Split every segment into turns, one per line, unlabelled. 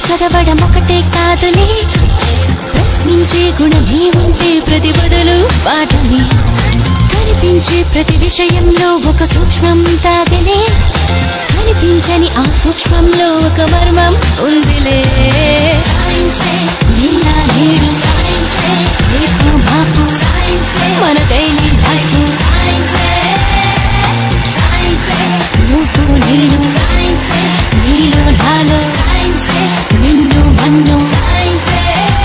చదవడం ఒకటే కాదులే ప్రశ్నించే గుణమే ఉంటే ప్రతి బదులు పాఠమే కనిపించే ప్రతి విషయంలో ఒక సూక్ష్మం తాగలే కనిపించని ఆ సూక్ష్మంలో ఒక మర్మం ఉందిలే సైన్సే నిన్న నేడు సైన్సే రేపు మాపు సైన్సే మన డైలీ లైఫ్ సైన్సే సైన్సే నువ్వు నేను సైన్సే నీలో నాలో సైన్సే నిన్ను మన్ను సైన్సే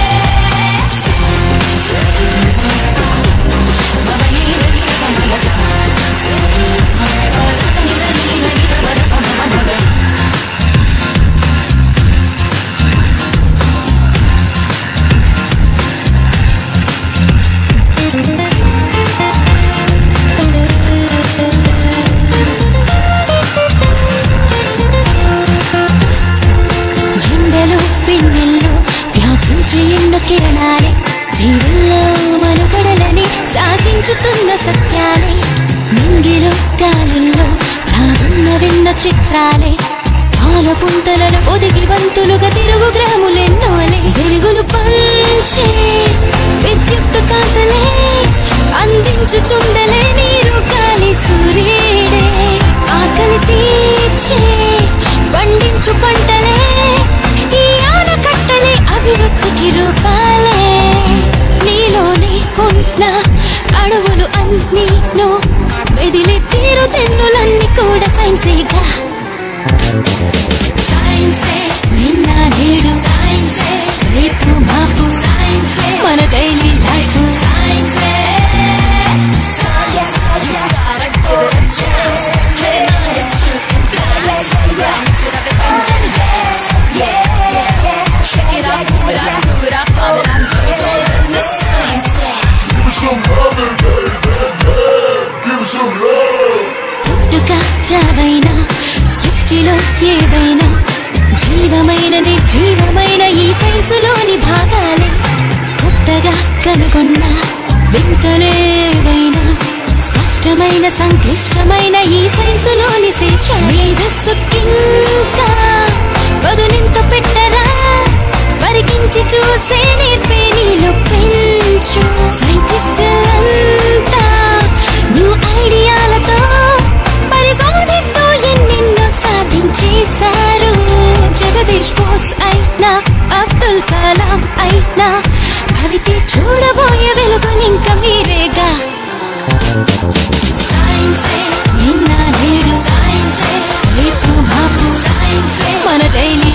ఎండలు పిన్నెల్లో వ్యాపించే ఎన్నో కిరణాలే జీవుల్లో మనుగడలని సాధించుతున్న సత్యాలే నింగిలో గాలుల్లో దాగున్న విన్న చిత్రాలే పాల పుంతలను ఒదిగి వంతులుగా తిరుగు గ్రాములెన్నోలే వెలుగులు పంచే విద్యుత్ కాంతలే అందించుచుండలే నీరు గాలి సూర్యుడే ఆకలి తీర్చే పండించు పంటలే ఈ ఆనకట్టలే అభివృద్ధికి రూపాలే నీలోనే ఉన్న అడవులు అన్నీ నో వెదిలి తీరు తెన్నులన్నీ కూడా సైన్సీగా సైన్సే నిన్న నేడు సైన్సే రేపు మాపు సైన్సే మన డైలీ లైఫ్ సైన్సే పుట్టుక చావైనా సృష్టిలో ఏదైనా జీవమైన నిర్జీవమైన ఈ సైన్సులోని భాగాలే కొత్తగా కనుగొన్న వింతలేదైనా స్పష్టమైన సంక్లిష్టమైన ఈ సైన్సులోని శేష మేధస్సుకింకా పదునింత పెట్టరా పరికించి చూసే నేర్పే నీలో పెంచు సైంటిస్టులంతా న్యూ ఐడియాలతో పరిశోధిస్తూ ఎన్నెన్నో సాధించేశారు జగదీష్ బోస్ అయినా అబ్దుల్ కలాం అయినా భవితే చూడబోయే వెలుగునింక మీరేగా సైన్సే నిన్న నేడు సైన్సే రేపు మాపు సైన్సే మన డైలీ